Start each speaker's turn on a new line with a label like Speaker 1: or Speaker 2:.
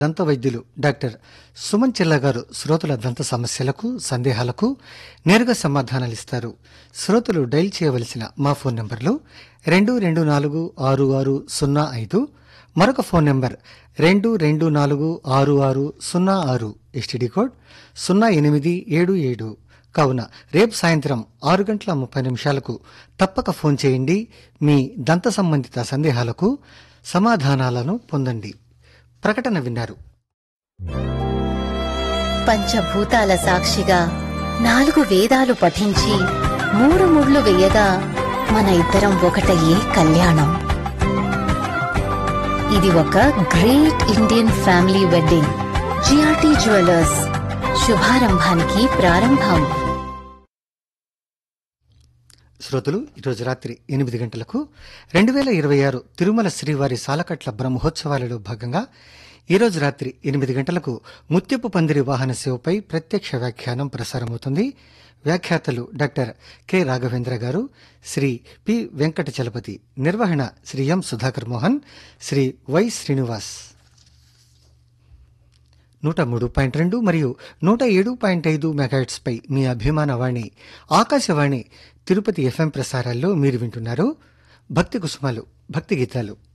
Speaker 1: దంత వైద్యులు డాక్టర్ సుమన్ చెల్ల గారు శ్రోతల దంత సమస్యలకు సందేహాలకు నేరుగా సమాధానాలిస్తారు శ్రోతలు డైల్ చేయవలసిన మా ఫోన్ నంబర్లు రెండు రెండు నాలుగు ఆరు ఆరు సున్నా ఐదు మరొక ఫోన్ నంబర్ రెండు రెండు నాలుగు ఆరు ఆరు సున్నా ఆరు ఎస్టీడీ కోడ్ సున్నా ఎనిమిది ఏడు ఏడు కావున రేపు సాయంత్రం ఆరు గంటల ముప్పై నిమిషాలకు తప్పక ఫోన్ చేయండి మీ దంత సంబంధిత సందేహాలకు సమాధానాలను పొందండి ప్రకటన విన్నారు
Speaker 2: పంచభూతాల సాక్షిగా నాలుగు వేదాలు పఠించి మూడు ముళ్ళు వేయగా మన ఇద్దరం ఒకటయ్యే కళ్యాణం ఇది ఒక great Indian family wedding GRT jewellers శుభారంభానికి ప్రారంభం
Speaker 1: శ్రోతలు ఈరోజు రాత్రి ఎనిమిది గంటలకు రెండు వేల ఇరవై ఆరు తిరుమల శ్రీవారి సాలకట్ల బ్రహ్మోత్సవాలలో భాగంగా ఈరోజు రాత్రి ఎనిమిది గంటలకు ముత్యపు పందిరి వాహన సేవపై ప్రత్యక్ష వ్యాఖ్యానం ప్రసారమవుతుంది వ్యాఖ్యాతలు డాక్టర్ కె రాఘవేంద్ర గారు శ్రీ పి వెంకట చలపతి నిర్వహణ శ్రీ ఎం సుధాకర్ మోహన్ శ్రీ వై శ్రీనివాస్ నూట మూడు పాయింట్ రెండు మరియు నూట ఏడు పాయింట్ ఐదు మెగాహెట్స్పై మీ అభిమాన వాణి ఆకాశవాణి తిరుపతి ఎఫ్ఎం ప్రసారాల్లో మీరు వింటున్నారు భక్తి కుసుమాలు భక్తి గీతాలు